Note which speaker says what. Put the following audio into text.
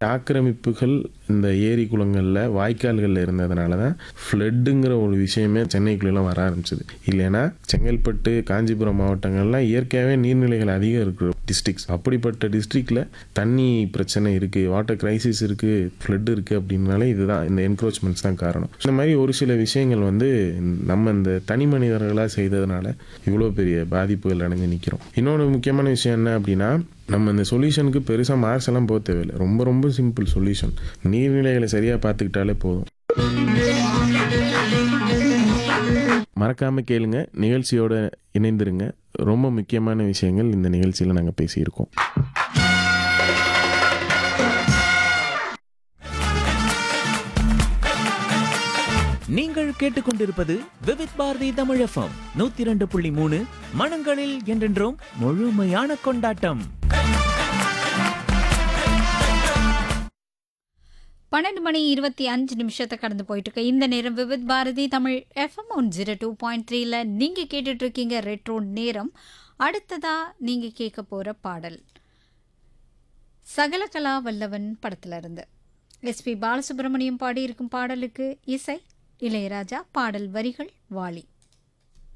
Speaker 1: ஆக்கிரமிப்புகள் இந்த ஏரி குளங்களில் வாய்க்கால்களில் இருந்ததுனால தான் ஃப்ளட்டுங்கிற ஒரு விஷயமே சென்னைக்குள்ளெல்லாம் வர ஆரம்பிச்சது இல்லைன்னா செங்கல்பட்டு காஞ்சிபுரம் மாவட்டங்கள்லாம் இயற்கையாகவே நீர்நிலைகள் அதிகம் இருக்கிற டிஸ்ட்ரிக்ஸ் அப்படிப்பட்ட டிஸ்ட்ரிக்டில் தண்ணி பிரச்சனை இருக்குது வாட்டர் கிரைசிஸ் இருக்குது ஃப்ளட் இருக்குது அப்படின்னாலே இதுதான் இந்த என்க்ரோச்மெண்ட்ஸ் தான் காரணம் இந்த மாதிரி ஒரு சில விஷயங்கள் வந்து நம்ம இந்த தனி மனிதர்களாக செய்ததுனால இவ்வளோ பெரிய பாதிப்புகள் அடைஞ்சு நிற்கிறோம் இன்னொன்று முக்கியமான விஷயம் என்ன அப்படின்னா நம்ம இந்த சொல்யூஷனுக்கு பெருசாக மார்க்ஸ் எல்லாம் போக தேவையில்லை ரொம்ப ரொம்ப சிம்பிள் சொல்யூஷன் நீர்நிலைகளை சரியாக பார்த்துக்கிட்டாலே போதும் மறக்காம கேளுங்க நிகழ்ச்சியோட இணைந்திருங்க ரொம்ப முக்கியமான விஷயங்கள் இந்த நிகழ்ச்சியில் நாங்கள் பேசியிருக்கோம்
Speaker 2: நீங்கள் கேட்டுக்கொண்டிருப்பது விவித் பாரதி தமிழ் எஃப்எம் நூத்தி இரண்டு புள்ளி மூணு மனங்களில் என்றென்றும் முழுமையான கொண்டாட்டம்
Speaker 3: பன்னெண்டு மணி இருபத்தி அஞ்சு நிமிஷத்தை கடந்து போயிட்டு இருக்கு இந்த நேரம் Vividh Bharati Tamil FM one zero two point த்ரீல நீங்கள் கேட்டுட்டு இருக்கீங்க ரெட்ரோ நேரம் அடுத்ததா நீங்கள் கேட்க போகிற பாடல் சகலகலா வல்லவன் படத்துல இருந்து எஸ்பி பாலசுப்ரமணியம் பாடியிருக்கும் பாடலுக்கு இசை இளையராஜா பாடல் வரிகள் வாலி